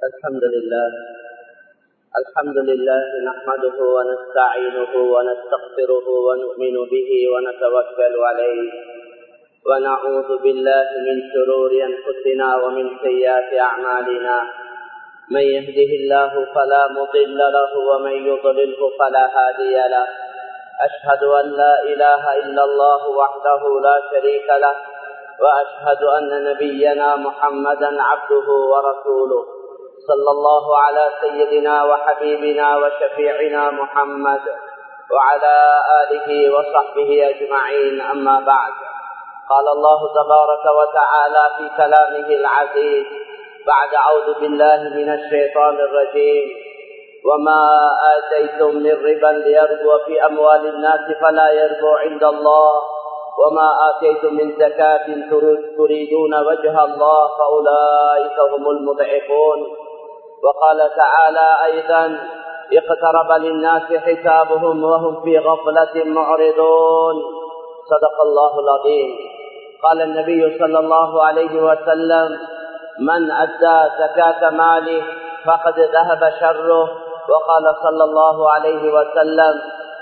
الحمد لله الحمد لله نحمده ونستعينه ونستغفره ونؤمن به ونتوكل عليه ونعوذ بالله من شرور أنفسنا ومن سيئات أعمالنا من يهده الله فلا مضل له ومن يضلله فلا هادي له أشهد أن لا إله إلا الله وحده لا شريك له وأشهد أن نبينا محمدا عبده ورسوله صلى الله على سيدنا وحبيبنا وشفيعنا محمد وعلى آله وصحبه أجمعين أما بعد قال الله تبارك وتعالى في كلامه العزيز بعد أعوذ بالله من الشيطان الرجيم وما آتيتم من ربا ليربو في أموال الناس فلا يربو عند الله وما آتيتم من زكاة تريدون وجه الله فأولئك هم المضعفون وقال تعالى أيضا اقترب للناس حسابهم وهم في غفلة معرضون صدق الله العظيم قال النبي صلى الله عليه وسلم من أدى زكاة ماله فقد ذهب شره وقال صلى الله عليه وسلم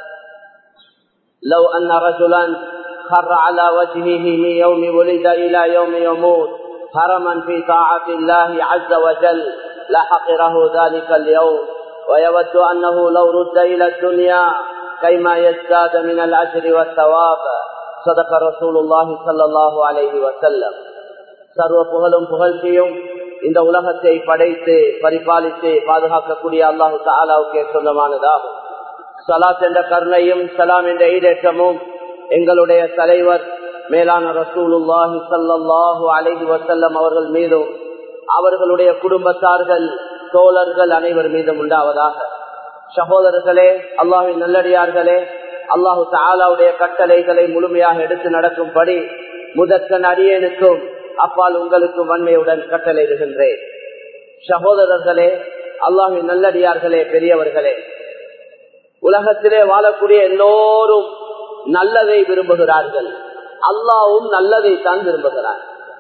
لو أن رجلا خر على وجهه من يوم ولد إلى يوم يموت هرما في طاعة الله عز وجل لحقره ذلك اليوم ويود أنه لو رد إلى الدنيا كيما يزداد من الأجر والثواب صدق رسول الله صلى الله عليه وسلم சர்வ புகழும் புகழ்ச்சியும் இந்த உலகத்தை படைத்து பரிபாலித்து பாதுகாக்கக்கூடிய அல்லாஹு தாலாவுக்கே சொந்தமானதாகும் சலாத் என்ற கருணையும் சலாம் என்ற ஈடேற்றமும் எங்களுடைய தலைவர் மேலான ரசூலுல்லாஹி சல்லாஹூ அலைஹி வசல்லம் அவர்கள் மீதும் அவர்களுடைய குடும்பத்தார்கள் தோழர்கள் அனைவர் மீதும் உண்டாவதாக சகோதரர்களே அல்லாஹின் நல்லடியார்களே அல்லாஹு தாலாவுடைய கட்டளைகளை முழுமையாக எடுத்து நடக்கும்படி முதற்கன் அடியனுக்கும் அப்பால் உங்களுக்கும் வன்மையுடன் கட்டளையிடுகின்றேன் சகோதரர்களே அல்லாஹின் நல்லடியார்களே பெரியவர்களே உலகத்திலே வாழக்கூடிய எல்லோரும் நல்லதை விரும்புகிறார்கள் அல்லாவும் நல்லதை தான் விரும்புகிறார்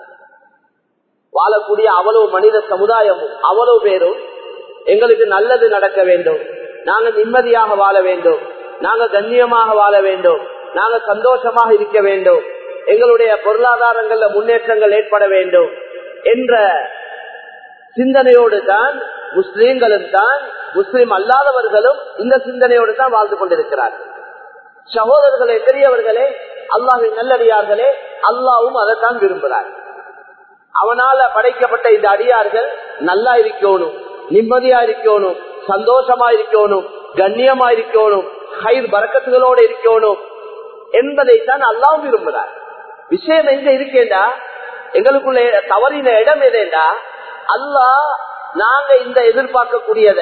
வாழக்கூடிய அவ்வளவு மனித சமுதாயமும் அவ்வளவு பேரும் எங்களுக்கு நல்லது நடக்க வேண்டும் நாங்க நிம்மதியாக வாழ வேண்டும் நாங்க கண்ணியமாக வாழ வேண்டும் நாங்க சந்தோஷமாக இருக்க வேண்டும் எங்களுடைய பொருளாதாரங்கள்ல முன்னேற்றங்கள் ஏற்பட வேண்டும் என்ற சிந்தனையோடு தான் முஸ்லீம்களும் தான் முஸ்லீம் அல்லாதவர்களும் இந்த சிந்தனையோடு தான் வாழ்ந்து கொண்டிருக்கிறார்கள் சகோதரர்களே பெரியவர்களே அல்லாஹின் நல்லடியார்களே அல்லாவும் அதைத்தான் விரும்புகிறார் அவனால படைக்கப்பட்ட இந்த அடியார்கள் நல்லா இருக்கணும் நிம்மதியா இருக்கணும் சந்தோஷமா இருக்கணும் கண்ணியமா இருக்கணும் ஹைர் பறக்கத்துகளோடு இருக்கணும் என்பதைத்தான் அல்லாவும் விரும்புகிறார் விஷயம் எங்க இருக்கேண்டா எங்களுக்குள்ள தவறின இடம் எதேண்டா அல்லா நாங்க இந்த எதிர்பார்க்கக்கூடியத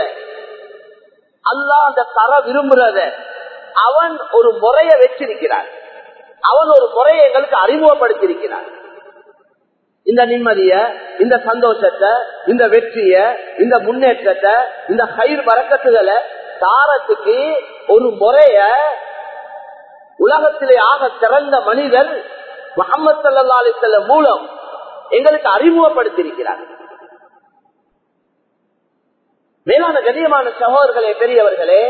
அல்லா அந்த தர விரும்புறத அவன் ஒரு முறைய வச்சிருக்கிறான் அவன் ஒரு முறையை எங்களுக்கு அறிமுகப்படுத்தியிருக்கிறான் இந்த நிம்மதிய இந்த சந்தோஷத்தை இந்த வெற்றிய இந்த முன்னேற்றத்தை இந்த கயிறு வரக்கத்துகளை தாரத்துக்கு ஒரு முறைய உலகத்திலே ஆக சிறந்த மனிதர் முகமது சல்லா அலிசல்ல மூலம் எங்களுக்கு அறிமுகப்படுத்தியிருக்கிறார் மேலான கண்ணியமான சகோதரர்களே பெரியவர்களே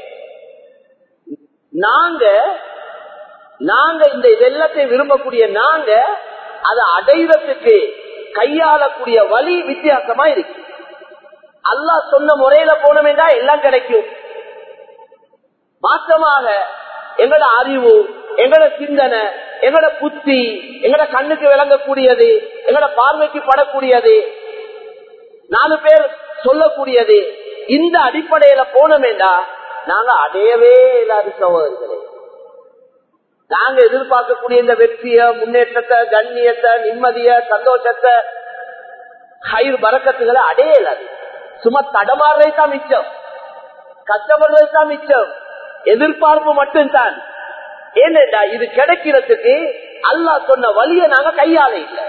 நாங்க நாங்க இந்த இதெல்லாத்தையும் விரும்பக்கூடிய நாங்க அதை அடைவதற்கு கையாளக்கூடிய வழி வித்தியாசமா இருக்கு அல்லா சொன்ன முறையில போனோமேடா எல்லாம் கிடைக்கும் மாற்றமாக எங்களோட அறிவு எங்களோட சிந்தனை எங்களோட புத்தி எங்களோட கண்ணுக்கு விளங்கக்கூடியது எங்களோட பார்வைக்கு படக்கூடியது நாலு பேர் சொல்லக்கூடியது இந்த அடிப்படையில போனோமேண்டா நாங்க அடையவே இல்லாத சகோதரர்களே நாங்க எதிர்பார்க்கக்கூடிய இந்த வெற்றிய முன்னேற்றத்தை கண்ணியத்தை நிம்மதிய சந்தோஷத்தை கயிறு பறக்கத்துகளை அடைய இல்லாது சும்மா தடமாறதை தான் மிச்சம் கஷ்டப்படுறது தான் மிச்சம் எதிர்பார்ப்பு மட்டும்தான் ஏனென்றா இது கிடைக்கிறதுக்கு அல்லா சொன்ன வழியை நாங்க கையாள இல்லை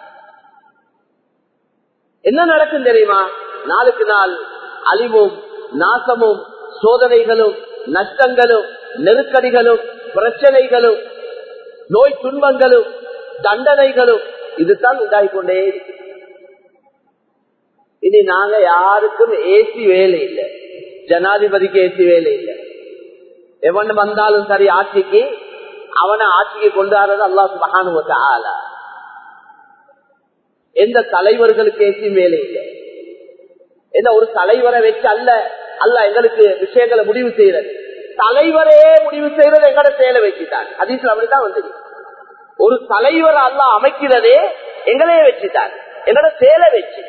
என்ன நடக்கும் தெரியுமா நாளுக்கு நாள் அழிவும் நாசமும் சோதனைகளும் நஷ்டங்களும் நெருக்கடிகளும் பிரச்சனைகளும் நோய் துன்பங்களும் தண்டனைகளும் இதுதான் உண்டாகிக் கொண்டே இருக்கு இனி நாங்க யாருக்கும் ஏசி வேலை இல்லை ஜனாதிபதிக்கு ஏசி வேலை இல்லை எவன் வந்தாலும் சரி ஆட்சிக்கு அவனை ஆட்சிக்கு கொண்டு வர்றது அல்லா சுபகானுவத்த ஆளா எந்த தலைவர்களுக்கு ஏசி வேலை இல்லை எந்த ஒரு தலைவரை வச்சு அல்ல அல்ல எங்களுக்கு விஷயங்களை முடிவு செய்யறது தலைவரே முடிவு செய்யறது எங்கட செயலை வச்சுட்டான் அதிசல் அப்படித்தான் வந்தது ஒரு தலைவர் அல்ல அமைக்கிறதே எங்களையே வச்சுட்டான் எங்கட செயலை வச்சு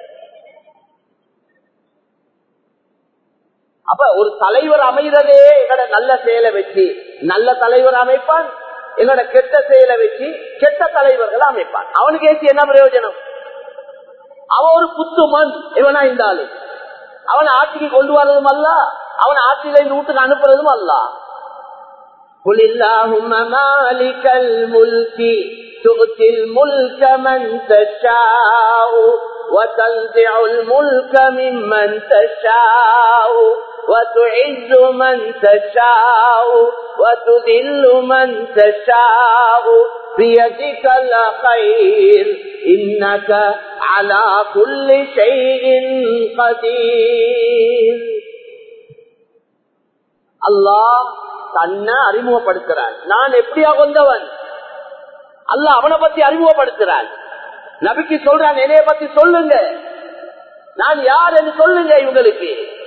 அப்ப ஒரு தலைவர் அமைகிறதே எங்கட நல்ல செயலை வச்சு நல்ல தலைவர் அமைப்பான் எங்களோட கெட்ட செயலை வச்சு கெட்ட தலைவர்களை அமைப்பான் அவனுக்கு ஏசி என்ன பிரயோஜனம் அவன் ஒரு புத்துமன் இவனா இருந்தாலும் அவன் ஆட்சிக்கு கொண்டு வர்றதும் அல்ல அவன் ஆட்சியில இந்த வீட்டுக்கு அனுப்புறதும் அல்ல قل اللهم مالك الملك تؤتي الملك من تشاء وتنزع الملك ممن تشاء وتعز من تشاء وتذل من تشاء بيدك الخير إنك على كل شيء قدير الله தன்னை அறிமுகப்படுத்துறான் நான் எப்படியா கொண்டவன் அல்ல அவனை பத்தி அறிமுகப்படுத்துறான் நபிக்கு சொல்றான் என்னைய பத்தி சொல்லுங்க நான் யார் என்று சொல்லுங்க இவங்களுக்கு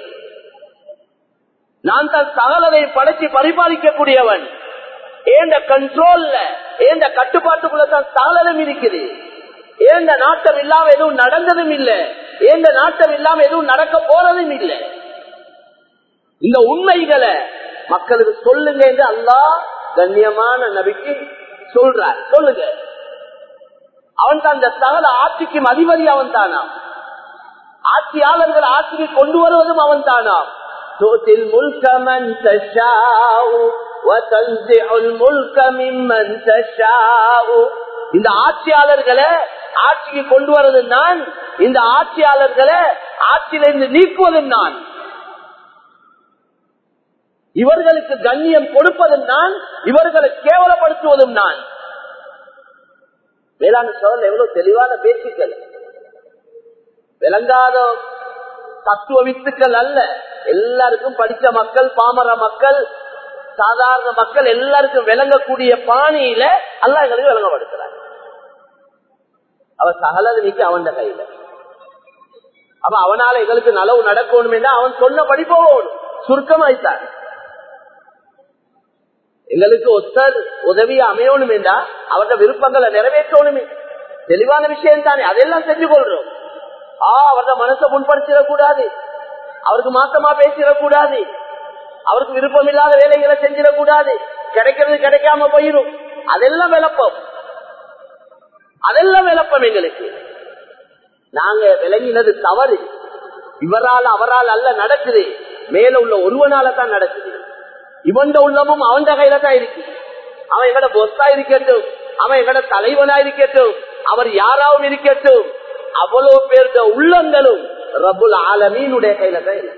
நான் தான் சகலதை படைச்சு பரிபாலிக்கக்கூடியவன் ஏண்ட கண்ட்ரோல்ல ஏண்ட கட்டுப்பாட்டுக்குள்ள தான் சகலம் இருக்குது ஏண்ட நாட்டம் இல்லாம எதுவும் நடந்ததும் இல்லை ஏண்ட நாட்டம் இல்லாம எதுவும் நடக்க போறதும் இல்லை இந்த உண்மைகளை மக்களுக்கு சொல்லுங்க என்று அல்லா கண்ணியமான நபிக்கு சொல்றார் சொல்லுங்க அவன் தான் இந்த சகல ஆட்சிக்கும் அதிபதி அவன் தானாம் ஆட்சியாளர்கள் ஆட்சிக்கு கொண்டு வருவதும் அவன் தானாம் تؤتي الملك من تشاء وتنزع الملك ممن تشاء இந்த ஆட்சியாளர்களை ஆட்சிக்கு கொண்டு வருவது நான் இந்த ஆட்சியாளர்களை ஆட்சியிலிருந்து நீக்குவதும் நான் இவர்களுக்கு கண்ணியம் கொடுப்பதும் நான் இவர்களை கேவலப்படுத்துவதும் நான் வேளாண் சோழல் எவ்வளவு தெளிவான பேச்சுக்கள் விளங்காத தத்துவ வித்துக்கள் அல்ல எல்லாருக்கும் படித்த மக்கள் பாமர மக்கள் சாதாரண மக்கள் எல்லாருக்கும் விளங்கக்கூடிய பாணியில அல்ல எங்களுக்கு விளங்கப்படுத்துறாங்க அவன் சகலது நீக்கி அவன் கையில அப்ப அவனால எங்களுக்கு நலவு நடக்கணும் அவன் சொன்னபடி போகணும் சுருக்கமாய்த்தான் எங்களுக்கு ஒத்தர் உதவி அமையணும் என்றா அவருடைய விருப்பங்களை நிறைவேற்றணுமே தெளிவான விஷயம் தானே அதெல்லாம் செஞ்சு கொள்றோம் ஆ அவருடைய மனசை முன்படுத்திடக்கூடாது அவருக்கு மாத்தமா பேசிடக்கூடாது அவருக்கு விருப்பம் இல்லாத வேலைகளை செஞ்சிடக்கூடாது கிடைக்கிறது கிடைக்காம போயிடும் அதெல்லாம் விளப்பம் அதெல்லாம் விளப்பம் எங்களுக்கு நாங்க விளங்கினது தவறு இவரால் அவரால் அல்ல நடக்குது மேல உள்ள ஒருவனால தான் நடக்குது இவன் உள்ளமும் அவன் கையில தான் இருக்கு அவன் எங்கட பொஸ்தா இருக்கட்டும் அவன் எங்கட தலைவனா இருக்கட்டும் அவர் யாராவும் இருக்கட்டும் அவ்வளவு பேருடைய உள்ளங்களும் ரபுல் ஆலமீனுடைய கையில தான் இருக்கு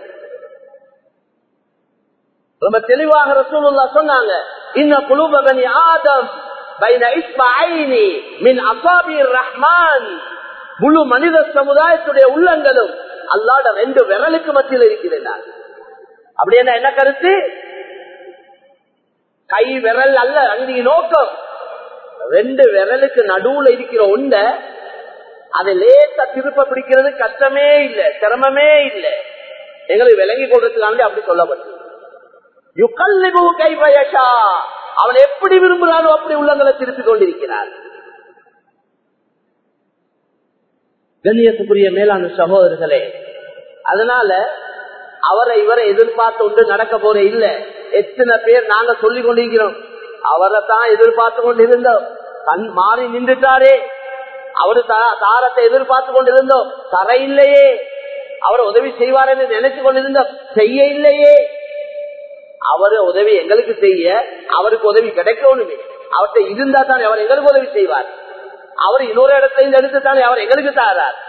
ரொம்ப தெளிவாக ரசூலுல்லா சொன்னாங்க இன்ன குழுபகனி ஆதம் பைன இஸ்மாயினி மின் அசாபீர் ரஹ்மான் முழு மனித சமுதாயத்துடைய உள்ளங்களும் அல்லாட ரெண்டு விரலுக்கு மத்தியில் இருக்கிறார் அப்படி என்ன என்ன கருத்து கை விரல் அல்ல அங்கே நோக்கம் ரெண்டு விரலுக்கு நடுவுல இருக்கிற உண்ட அதை லேசா திருப்ப பிடிக்கிறது கஷ்டமே இல்ல சிரமமே இல்ல எங்களுக்கு விளங்கி கொள்றதுக்காண்டி அப்படி சொல்லப்பட்டது யுகல்லிபு கைபயஷா அவன் எப்படி விரும்புகிறானோ அப்படி உள்ளங்களை திருப்பிக் கொண்டிருக்கிறார் கண்ணியத்துக்குரிய மேலான சகோதரர்களே அதனால அவரை இவரை எதிர்பார்த்து ஒன்று நடக்க போற இல்ல எத்தனை பேர் நாங்க சொல்லிக் கொண்டிருக்கிறோம் அவரை தான் எதிர்பார்த்து கொண்டிருந்தோம் கண் மாறி நின்றுட்டாரே அவரு தாரத்தை எதிர்பார்த்து கொண்டிருந்தோம் தர இல்லையே அவர் உதவி செய்வார் என்று நினைச்சு கொண்டிருந்தோம் செய்ய இல்லையே அவரு உதவி எங்களுக்கு செய்ய அவருக்கு உதவி கிடைக்கணுமே அவர்கிட்ட இருந்தா தான் அவர் எங்களுக்கு உதவி செய்வார் அவர் இன்னொரு இடத்துல இருந்து எடுத்து தானே அவர் எங்களுக்கு தாரார்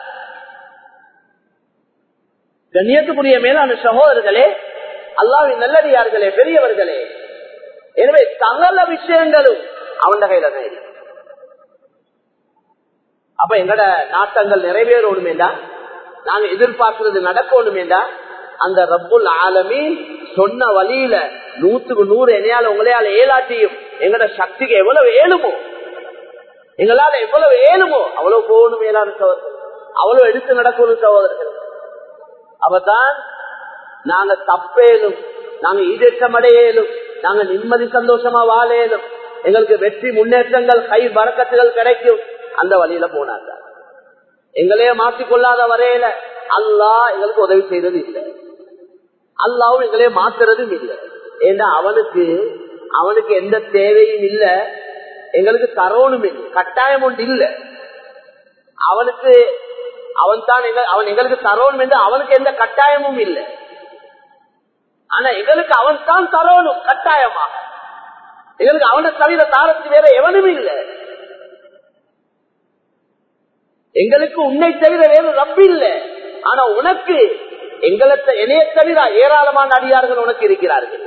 கண்ணியத்துக்குரிய மேலான சகோதரர்களே அல்லாவின் நல்லடியார்களே பெரியவர்களே எனவே சகல விஷயங்களும் அவன் கையில தான் இருக்கு அப்ப எங்கட நாட்டங்கள் நிறைவேறணுமே நாங்க எதிர்பார்க்கிறது நடக்கணும் என்றா அந்த ரப்புல் ஆலமி சொன்ன வழியில நூத்துக்கு நூறு என்னையால உங்களையால ஏலாட்டியும் எங்கட சக்திக்கு எவ்வளவு ஏழுமோ எங்களால எவ்வளவு ஏழுமோ அவ்வளவு போகணும் மேலான சகோதரர்கள் அவ்வளவு எடுத்து நடக்கணும் சகோதரர்கள் அவதான் நாங்க தப்பேலும் நாங்க ஈடேற்றம் அடையலும் நாங்க நிம்மதி சந்தோஷமா வாழேலும் எங்களுக்கு வெற்றி முன்னேற்றங்கள் கை வரக்கத்துகள் கிடைக்கும் அந்த வழியில போனாங்க எங்களையே மாற்றிக்கொள்ளாத வரையில அல்லாஹ் எங்களுக்கு உதவி செய்யறது இல்லை அல்லாவும் எங்களையே மாத்துறதும் இல்லை ஏன்னா அவனுக்கு அவனுக்கு எந்த தேவையும் இல்ல எங்களுக்கு தரோனும் இல்லை கட்டாயம் ஒன்று இல்லை அவனுக்கு அவன் தான் அவன் எங்களுக்கு தரோணும் என்று அவனுக்கு எந்த கட்டாயமும் இல்லை ஆனா எங்களுக்கு அவன் தான் தரோணும் கட்டாயமாக எங்களுக்கு அவனை தவிர தாரத்து வேற எவனும் இல்லை எங்களுக்கு உன்னை தவிர வேறு ரப்பு இல்லை ஆனா உனக்கு எங்களை என்னைய தவிர ஏராளமான அடியார்கள் உனக்கு இருக்கிறார்கள்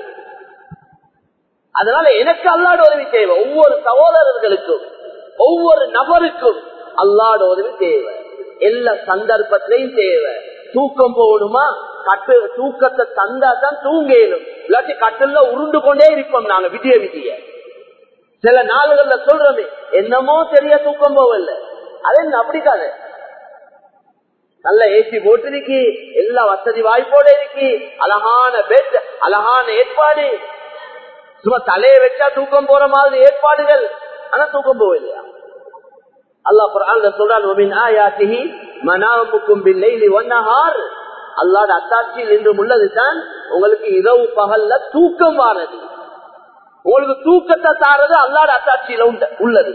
அதனால எனக்கு அல்லாட உதவி தேவை ஒவ்வொரு சகோதரர்களுக்கும் ஒவ்வொரு நபருக்கும் அல்லாட உதவி தேவை எல்லா சந்தர்ப்பத்திலையும் தேவை தூக்கம் போகணுமா கட்டு தூக்கத்தை தந்தா தான் தூங்கலும் இல்லாட்டி கட்டுல உருண்டு கொண்டே இருப்போம் நாங்க விதிய விதிய சில நாளுகள்ல சொல்றோமே என்னமோ தெரிய தூக்கம் போகல அது என்ன அப்படி கதை நல்ல ஏசி போட்டிருக்கு எல்லா வசதி வாய்ப்போட இருக்கு அழகான பெட் அழகான ஏற்பாடு சும்மா தலையை வச்சா தூக்கம் போற மாதிரி ஏற்பாடுகள் ஆனா தூக்கம் போகலையா அல்லா குரான் சொல்றான் மனாமுக்கும் பில்லைலி ஒன்னஹார் அல்லாட அத்தாட்சியில் இன்றும் உள்ளதுதான் உங்களுக்கு இரவு பகல்ல தூக்கம் வாரது உங்களுக்கு தூக்கத்தை தாரது அல்லாட அத்தாட்சியில உள்ளது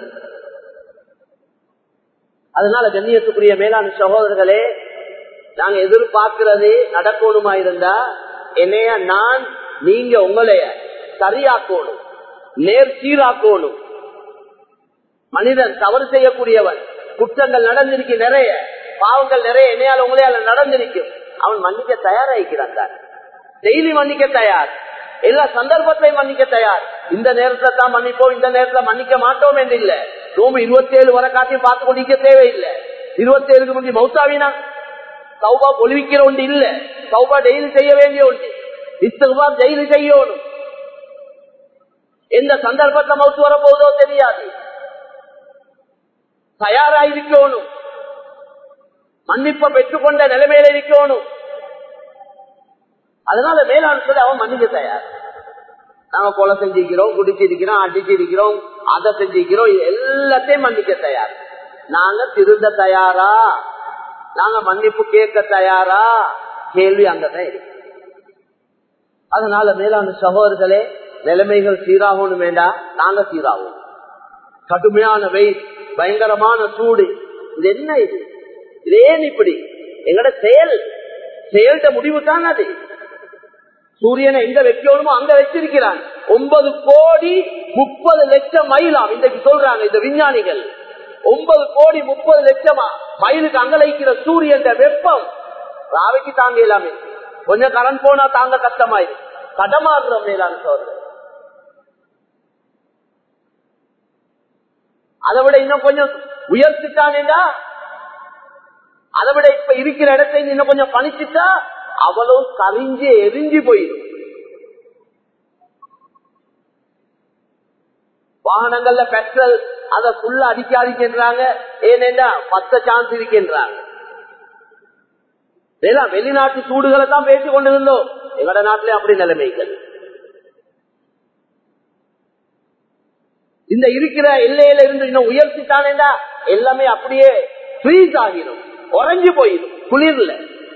அதனால கண்ணியத்துக்குரிய மேலாண் சகோதரர்களே நாங்க எதிர்பார்க்கிறது நடக்கணுமா இருந்தா என்னைய நான் நீங்க உங்களைய சரியாக்கணும் நேர் சீராக்கணும் மனிதன் தவறு செய்யக்கூடியவன் குற்றங்கள் நடந்திருக்கு நிறைய பாவங்கள் நிறைய என்னையால உங்களையால நடந்திருக்கும் அவன் மன்னிக்க தயாராகிக்கிறான் டெய்லி மன்னிக்க தயார் எல்லா சந்தர்ப்பத்தையும் மன்னிக்க தயார் இந்த நேரத்துல தான் மன்னிப்போம் இந்த நேரத்துல மன்னிக்க மாட்டோம் என்று இல்ல நோம்பு இருபத்தி ஏழு வர காட்டியும் பார்த்து கொண்டிருக்க தேவையில்லை இருபத்தி ஏழுக்கு முந்தி மௌசாவினா சௌபா பொலிவிக்கிற ஒன்று இல்ல சௌபா டெய்லி செய்ய வேண்டிய ஒன்று இஸ்தகுபா டெய்லி செய்யணும் எந்த சந்தர்ப்பத்தை மவுத்து வர போதோ தெரியாது தயாரா இருக்கணும் மன்னிப்ப பெற்றுக்கொண்ட நிலைமையில இருக்கணும் அதனால மேலாண் சொல்லி அவன் மன்னிக்க தயார் நாங்க கொலை செஞ்சிருக்கிறோம் குடிச்சிருக்கிறோம் அடிச்சிருக்கிறோம் அதை செஞ்சிருக்கிறோம் எல்லாத்தையும் மன்னிக்க தயார் நாங்க திருந்த தயாரா நாங்க மன்னிப்பு கேட்க தயாரா கேள்வி அங்கதான் இருக்கு அதனால மேலான சகோதரர்களே நிலைமைகள் சீராகணும் வேண்டாம் நாங்க சீராகும் கடுமையான வெயில் பயங்கரமான சூடு இது என்ன இது இது ஏன் இப்படி எங்கட செயல் செயல்ட முடிவு தான் அது சூரியனை எங்க வைக்கணுமோ அங்க வச்சிருக்கிறான் ஒன்பது கோடி முப்பது லட்சம் மைலாம் இன்றைக்கு சொல்றாங்க இந்த விஞ்ஞானிகள் ஒன்பது கோடி முப்பது லட்சமா மயிலுக்கு அங்கலைக்கிற சூரியன் வெப்பம் ராவைக்கு தாங்க இல்லாம கொஞ்சம் கரண்ட் போனா தாங்க கஷ்டமாயிரு கடமாடுறோம் மேலான சோதனை அதை விட இன்னும் கொஞ்சம் உயர்த்திட்டானேடா அதை விட இப்ப இருக்கிற இடத்தை இன்னும் கொஞ்சம் பணிச்சுட்டா அவ்வளவு கரிஞ்சு எரிஞ்சு போயிடும் வாகனங்கள்ல பெட்ரோல் அதை ஃபுல்லா அடிக்காதிக்கின்றாங்க ஏனென்றா பத்த சான்ஸ் இருக்கின்றாங்க வெளிநாட்டு சூடுகளை தான் பேசிக் கொண்டிருந்தோம் எங்கட நாட்டிலே அப்படி நிலைமைகள் இந்த இருக்கிற எல்லையில இருந்து இன்னும் உயர்த்திட்டானேடா எல்லாமே அப்படியே ஃப்ரீஸ் ஆகிடும் உறைஞ்சு போயிடும் குளிர்ல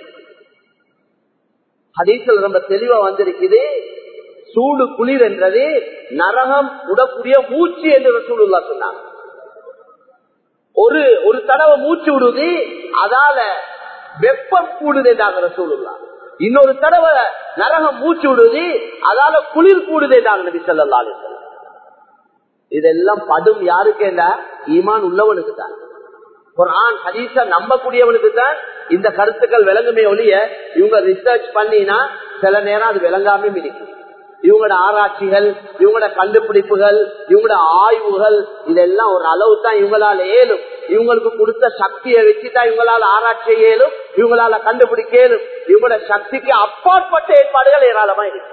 ஹதீசல் ரொம்ப தெளிவா வந்திருக்குது சூடு குளிர் என்றது நரகம் உடக்கூடிய மூச்சு என்று ரசூலுல்லா சொன்னாங்க ஒரு ஒரு தடவை மூச்சு விடுது அதால வெப்பம் கூடுது என்றாங்க ரசூலுல்லா இன்னொரு தடவை நரகம் மூச்சு விடுது அதால குளிர் கூடுது என்றாங்க நபி சொல்லா இதெல்லாம் படும் யாருக்கு என்ன ஈமான் உள்ளவனுக்கு தான் குரான் ஹதீஸ நம்பக்கூடியவனுக்கு தான் இந்த கருத்துக்கள் விளங்குமே ஒழிய இவங்க ரிசர்ச் பண்ணினா சில நேரம் அது விளங்காம இருக்கும் இவங்களோட ஆராய்ச்சிகள் இவங்களோட கண்டுபிடிப்புகள் இவங்களோட ஆய்வுகள் இதெல்லாம் ஒரு அளவு தான் இவங்களால ஏலும் இவங்களுக்கு கொடுத்த சக்தியை வச்சுதான் இவங்களால ஆராய்ச்சி செய்யலும் இவங்களால கண்டுபிடிக்கலும் இவங்களோட சக்திக்கு அப்பாற்பட்ட ஏற்பாடுகள் ஏராளமா இருக்கு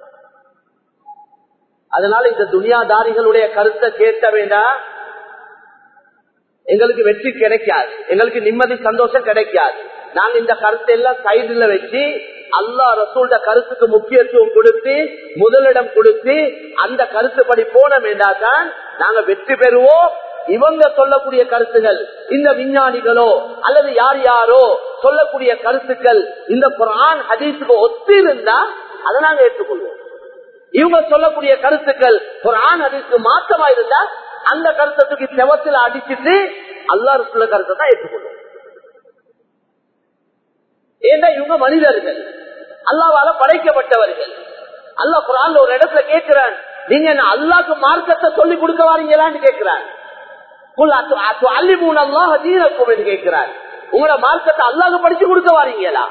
அதனால இந்த துனியாதாரிகளுடைய கருத்தை கேட்க வேண்டாம் எங்களுக்கு வெற்றி கிடைக்காது எங்களுக்கு நிம்மதி சந்தோஷம் கிடைக்காது நாங்க இந்த கருத்தை எல்லாம் சைடுல வச்சு அல்லா ரசூல்ட கருத்துக்கு முக்கியத்துவம் கொடுத்து முதலிடம் கொடுத்து அந்த கருத்துப்படி போன வேண்டாதான் நாங்க வெற்றி பெறுவோம் இவங்க சொல்லக்கூடிய கருத்துகள் இந்த விஞ்ஞானிகளோ அல்லது யார் யாரோ சொல்லக்கூடிய கருத்துக்கள் இந்த குரான் ஹதீஸுக்கு ஒத்து இருந்தா அதை நாங்க ஏற்றுக்கொள்வோம் இவங்க சொல்லக்கூடிய கருத்துக்கள் குரான் ஹதீஸுக்கு மாற்றமா இருந்தா அந்த கருத்தத்துக்கு செவத்தில் அடிச்சுட்டு அல்லா ரசூல கருத்தை தான் ஏற்றுக்கொள்வோம் ஏன்னா இவங்க மனிதர்கள் அல்லாவால படைக்கப்பட்டவர்கள் அல்லாஹ் குரான் ஒரு இடத்துல கேட்கிறான் நீங்க என்ன அல்லாக்கு மார்க்கத்தை சொல்லி கொடுக்க வாரீங்களான்னு கேட்கிறான் அல்லிமூன் அல்லாஹ் தீரக்கும் என்று கேட்கிறார் உங்களோட மார்க்கத்தை அல்லாஹ் படிச்சு கொடுக்க வாரீங்களா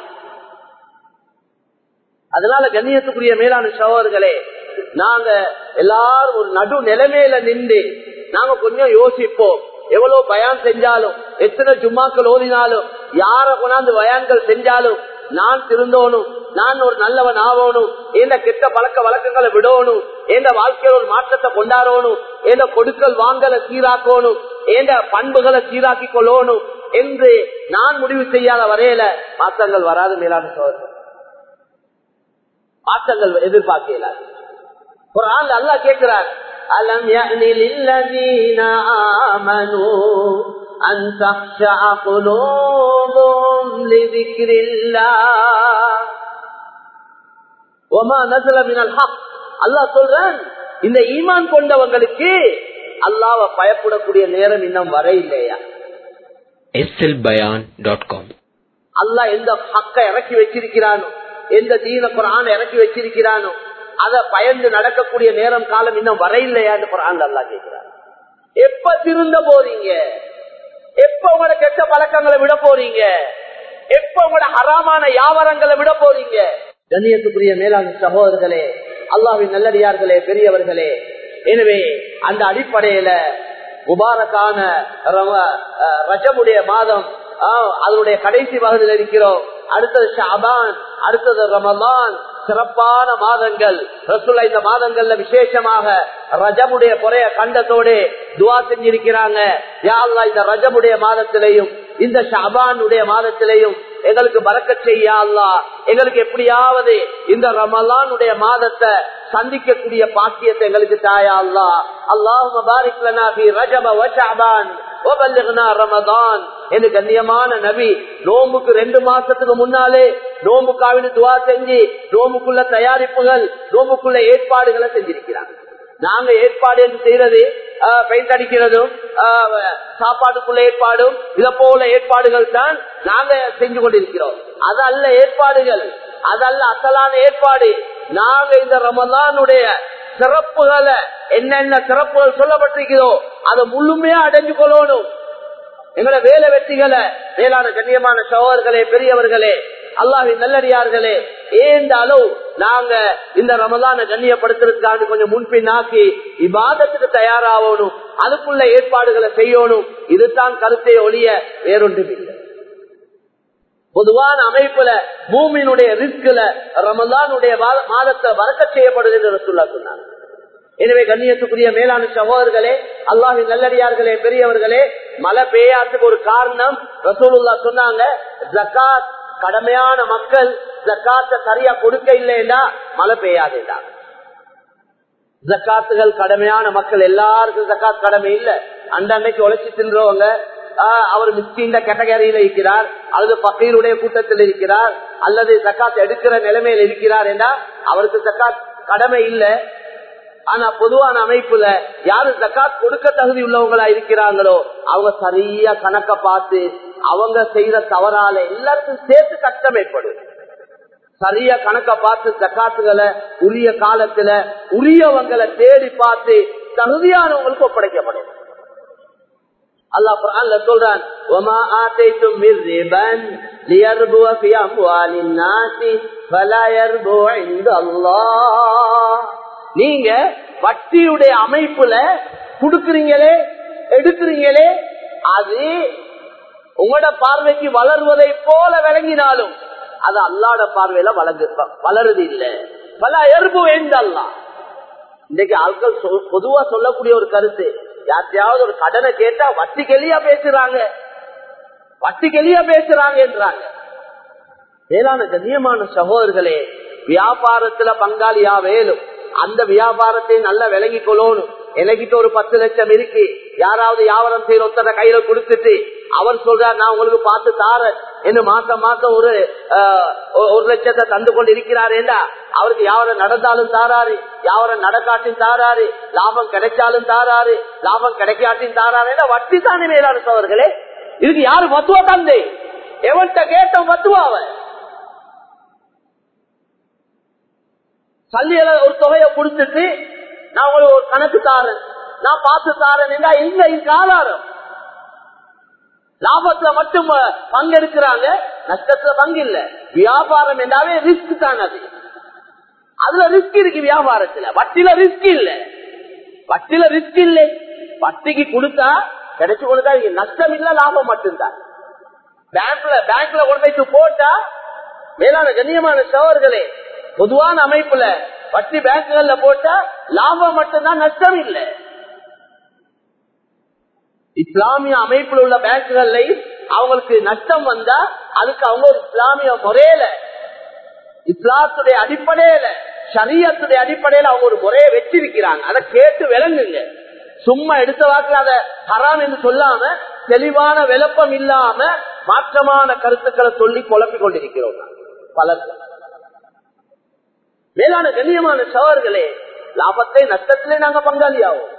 அதனால கண்ணியத்துக்குரிய மேலான சகோதரர்களே நாங்க எல்லாரும் ஒரு நடு நிலைமையில நின்று நாங்க கொஞ்சம் யோசிப்போம் எவ்வளவு பயான் செஞ்சாலும் எத்தனை ஜும்மாக்கள் ஓதினாலும் யார கொண்டாந்து பயான்கள் செஞ்சாலும் நான் திருந்தோனும் நான் ஒரு நல்லவன் ஆகணும் எந்த கெட்ட பழக்க வழக்கங்களை விடணும் எந்த வாழ்க்கையில ஒரு மாற்றத்தை கொண்டாடணும் எந்த கொடுக்கல் வாங்கலை சீராக்கணும் எந்த பண்புகளை சீராக்கி கொள்ளணும் என்று நான் முடிவு செய்யாத வரையில மாற்றங்கள் வராது மேலான சோதனை மாற்றங்கள் எதிர்பார்க்கல குரான் அல்லா கேட்கிறார் அலம் للذين آمنوا أن تخشع قلوبهم لذكر الله وما نزل من الحق அல்லாஹ் சொல்றான் இந்த ஈமான் கொண்டவங்களுக்கு அல்லாவை பயப்படக்கூடிய நேரம் இன்னும் வர இல்லையா slbayan.com அல்லாஹ் எந்த ஹக்க இறக்கி வச்சிருக்கிறானோ எந்த தீன குரான் இறக்கி வச்சிருக்கிறானோ அதை பயந்து நடக்கக்கூடிய நேரம் காலம் இன்னும் வர இல்லையான்னு குரான் அல்லா கேட்கிறான் எப்ப திருந்த போறீங்க எப்ப உங்களோட கெட்ட பழக்கங்களை விட போறீங்க எப்ப உங்களோட ஹராமான வியாபாரங்களை விட போறீங்க கண்ணியத்துக்குரிய மேலாண் சகோதரர்களே அல்லாவின் நல்லடியார்களே பெரியவர்களே எனவே அந்த அடிப்படையில முபாரக்கான ரஜமுடைய மாதம் அதனுடைய கடைசி பகுதியில் இருக்கிறோம் அடுத்தது ஷாபான் அடுத்தது ரமலான் சிறப்பான மாதங்கள் ரசுல்லா இந்த மாதங்கள்ல விசேஷமாக ரஜமுடைய குறைய கண்டத்தோடு துவா செஞ்சிருக்கிறாங்க யாழ்லா இந்த ரஜமுடைய மாதத்திலையும் இந்த ஷாபானுடைய மாதத்திலையும் எங்களுக்கு பறக்க செய்யா அல்லா எங்களுக்கு எப்படியாவது இந்த ரமலானுடைய மாதத்தை சந்திக்கக்கூடிய பாக்கியத்தை எங்களுக்கு தாயா அல்லா அல்லாஹு பாரிக்லனா ரஜப வஷாபான் ரமதான் என்று கண்ணியமான நபி நோம்புக்கு ரெண்டு மாசத்துக்கு முன்னாலே நோம்புக்காவின்னு துவா செஞ்சு நோம்புக்குள்ள தயாரிப்புகள் நோம்புக்குள்ள ஏற்பாடுகளை செஞ்சிருக்கிறாங்க நாங்க ஏற்பாடு என்று செய்யறது பெயிண்ட் அடிக்கிறதும் சாப்பாட்டுக்குள்ள ஏற்பாடும் இத போல ஏற்பாடுகள் தான் நாங்க செஞ்சு கொண்டிருக்கிறோம் அதல்ல ஏற்பாடுகள் அதல்ல அசலான ஏற்பாடு நாங்க இந்த ரமலானுடைய சிறப்புகளை என்னென்ன சிறப்புகள் சொல்லப்பட்டிருக்கிறதோ அதை முழுமையா அடைஞ்சு கொள்ளணும் எங்களோட வேலை வெற்றிகளை வேளாண் கண்ணியமான சகோதரர்களே பெரியவர்களே அல்லாஹின் நல்லடியார்களே ஏந்த அளவு நாங்க இந்த ரமலான கண்ணியப்படுத்துறதுக்காக கொஞ்சம் முன்பின்னாக்கி இபாதத்துக்கு தயாராகணும் அதுக்குள்ள ஏற்பாடுகளை செய்யணும் இதுதான் கருத்தை ஒழிய வேறொன்றும் இல்லை பொதுவான அமைப்புல பூமியினுடைய ரிஸ்க்ல ரமலானுடைய மாதத்தை வரக்க செய்யப்படுது என்று சொல்லா சொன்னாங்க எனவே கண்ணியத்துக்குரிய மேலான சகோதரர்களே அல்லாஹின் நல்லடியார்களே பெரியவர்களே மழை பெய்யாத்துக்கு ஒரு காரணம் ரசூலுல்லா சொன்னாங்க ஜக்காத் கடமையான மக்கள் ஜக்காத்த சரியா கொடுக்க இல்லைன்னா மழை பெய்யாதேடா ஜக்காத்துகள் கடமையான மக்கள் எல்லாருக்கும் ஜக்காத் கடமை இல்ல அன்றைக்கு உழைச்சி தின்றவங்க அவர் மிஸ்கின்ற கேட்டகரியில இருக்கிறார் அல்லது பக்கீருடைய கூட்டத்தில் இருக்கிறார் அல்லது ஜக்காத் எடுக்கிற நிலைமையில் இருக்கிறார் என்றா அவருக்கு ஜக்காத் கடமை இல்லை ஆனா பொதுவான அமைப்புல யாரு ஜக்காத் கொடுக்க தகுதி உள்ளவங்களா இருக்கிறாங்களோ அவங்க சரியா கணக்க பார்த்து அவங்க செய்யற தவறால எல்லாருக்கும் சேர்த்து கஷ்டம் ஏற்படும் சரியா கணக்க பார்த்து ஜக்காத்துகளை உரிய காலத்துல உரியவங்களை தேடி பார்த்து தகுதியானவங்களுக்கு ஒப்படைக்கப்படும் அல்லாஹ் குர்ஆன்ல சொல்றான் وما آتيتم من ربا ليربو في أموال الناس فلا يربو عند الله நீங்க வட்டியுடைய அமைப்புல குடுக்குறீங்களே எடுக்கிறீங்களே அது உங்களோட பார்வைக்கு வளர்வதை போல விளங்கினாலும் அது அல்லாட பார்வையில வளர்ந்து வளருது இல்ல பல எறும்பு வேண்டல்லாம் இன்னைக்கு ஆட்கள் சொ- பொதுவா சொல்லக்கூடிய ஒரு கருத்து யார்த்தையாவது ஒரு கடனை கேட்டா வட்டி கெளியா பேசுறாங்க வட்டி கெளியா பேசுறாங்கன்றாங்க மேலான கண்ணியமான சகோதரர்களே வியாபாரத்துல பங்காளியா வேலும் அந்த வியாபாரத்தை நல்லா விளங்கி கொள்ளணும் எனக்கிட்ட ஒரு பத்து லட்சம் இருக்கு யாராவது வியாபாரம் செய்யற ஒருத்தர கையில கொடுத்துட்டு அவர் சொல்றார் நான் உங்களுக்கு பார்த்து தாரேன் என்ன மாசம் மாசம் ஒரு ஆஹ், ஒ- ஒரு லட்சத்தை தந்து கொண்டு இருக்கிறாரேண்டா அவருக்கு யாவரம் நடந்தாலும் தாராரு யாவரம் நடக்காட்டின் தாராரு லாபம் கிடைச்சாலும் தாராரு லாபம் கிடைக்காட்டின் தாராருன்னா வட்டி தானே மேலான சோழர்களே இதுக்கு யாரு மத்துவ தந்தை எவன்கிட்ட கேட்ட மத்துவாவ சல்லியில ஒரு தொகையை கொடுத்துட்டு நான் உங்களுக்கு ஒரு கணக்கு தாரேன் நான் பார்த்து தாரேன் இல்ல இதுக்கு ஆதாரம் லாபத்துல மட்டும் பங்கெடுக்கிறாங்க நஷ்டத்துல பங்கு இல்ல வியாபாரம் என்றாவே ரிஸ்க் தான் அது அதுல ரிஸ்க் இருக்கு வியாபாரத்துல வட்டில ரிஸ்க் இல்ல வட்டில ரிஸ்க் இல்லை வட்டிக்கு கொடுத்தா கிடைச்சு கொடுத்தா இங்க நஷ்டம் இல்ல லாபம் மட்டும்தான் பேங்க்ல பேங்க்ல கொண்டு போயிட்டு போட்டா மேலான கண்ணியமான சவர்களே பொதுவான அமைப்புல வட்டி பேங்குகள்ல போட்டா லாபம் மட்டும்தான் நஷ்டம் இல்லை இஸ்லாமிய அமைப்புல உள்ள பேங்குகள்ல அவங்களுக்கு நஷ்டம் வந்தா அதுக்கு அவங்க ஒரு இஸ்லாமிய முறையில இஸ்லாத்துடைய அடிப்படையில சரியத்துடைய அடிப்படையில அவங்க ஒரு முறையை வச்சிருக்கிறாங்க அதை கேட்டு விளங்குங்க சும்மா எடுத்த வாக்குல அதை ஹராம் என்று சொல்லாம தெளிவான விளப்பம் இல்லாம மாற்றமான கருத்துக்களை சொல்லி குழப்பிக் கொண்டிருக்கிறோம் பலர்கள் மேலான கண்ணியமான சவர்களே லாபத்தை நஷ்டத்திலே நாங்க பங்காளியாகும்